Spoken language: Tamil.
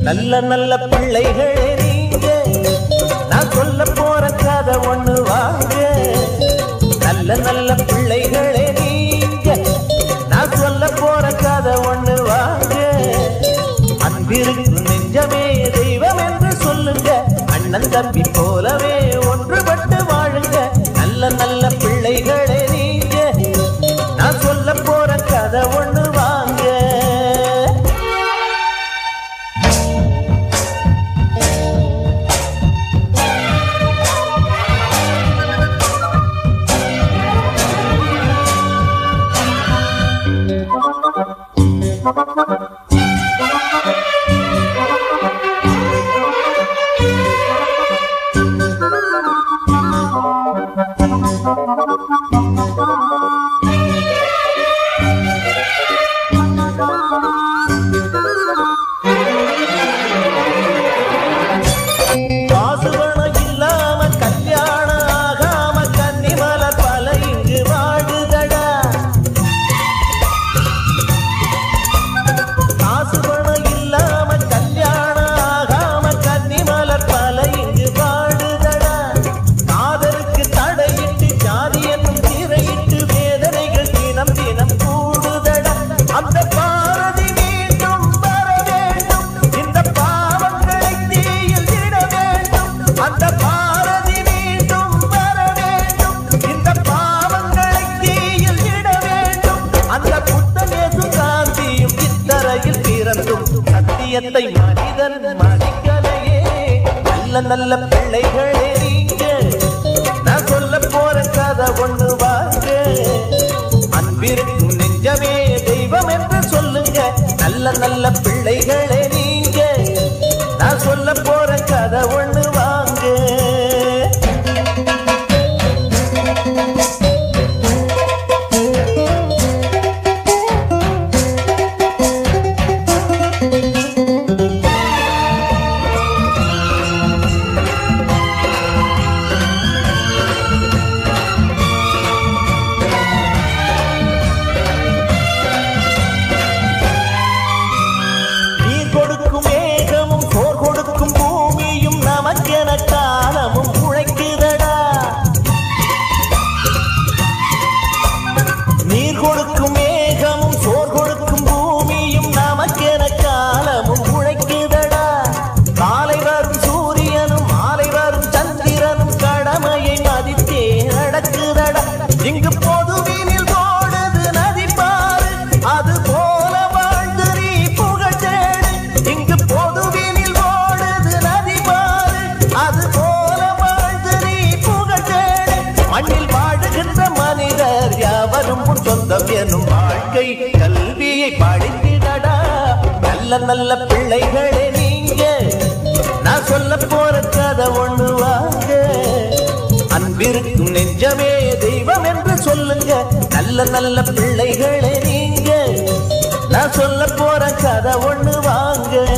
நல்ல நல்ல பிள்ளைகளே நீங்க நான் சொல்ல போற கதை ஒண்ணு வாங்க நல்ல நல்ல பிள்ளைகளே நீங்க நான் சொல்ல போற கதை ஒண்ணு வாங்க அன்பிருக்கு நெஞ்சமே தெய்வம் என்று சொல்லுங்க அண்ணன் தம்பி போலவே ஒன்றுபட்டு வாழுங்க நல்ல நல்ல பிள்ளைகளே நீங்க நான் சொல்ல போற கதை ஒண்ணு வாங்க காசு பணம் இல்லாம கல்யாணம் ஆகாம கன்னிமலர் பல இங்கு வாழுதடா காசு பணம் இல்லாம கல்யாணம் ஆகாம கன்னிமலர் பல இங்கு வாழுதடா காதலுக்கு தடையிட்டு ஜாதி என்னும் திரையிட்டு வேதனைகள் தினம் தினம் கூடுதடா அந்த பாரதி மீண்டும் வர வேண்டும் இந்த பாவங்களை தீயில் இட வேண்டும் அந்த பாரதி மீண்டும் வர வேண்டும் இந்த பாவங்களை தீயில் இட வேண்டும் அந்த புத்தமேசு காந்தியும் இத்தரையில் பிறந்தும் சத்தியத்தை மனிதன் மதிக்கலையே நல்ல நல்ல பிள்ளைகளே நீங்க நான் சொல்ல போற கதை ஒண்ணு வாங்க அன்பிருக்கும் நெஞ்சமே தெய்வம் என்று சொல்லுங்க நல்ல நல்ல பிள்ளைகளே நீங்க நான் சொல்ல போற கதை ஒண்ணு வாங்க நீர் கொடுக்கும் மேகமும் போர் கொடுக்கும் பூமியும் நமக்கென காலமும் உழைக்குதடா நீர் கொடுக்கும் மேகமும் சோர் கொடுக்கும் பூமியும் நமக்கென காலமும் உழைக்குதடா காலை வரும் சூரியனும் மாலை வரும் சந்திரனும் கடமையை மதித்தே நடக்குதடா இங்கு பொதுவினில் ஓடுது நதி பாரு அது போல வாழ்ந்து நீ புகழ் தேடு இங்கு பொதுவினில் ஓடுது நதி பாரு அது போல வாழ்ந்து நீ புகழ் தேடு மண்ணில் வாழுகின்ற மனிதர் யாவரும் உன் சொந்தம் எனும் வாழ்க்கை கல்வியை படித்திடடா நல்ல நல்ல பிள்ளைகளே நீங்க நான் சொல்ல போற கதை ஒண்ணு வாங்க அன்பிருக்கும் நெஞ்சமே தெய்வம் என்று சொல்லுங்க நல்ல நல்ல பிள்ளைகளே நீங்க நான் சொல்ல போற கதை ஒண்ணு வாங்க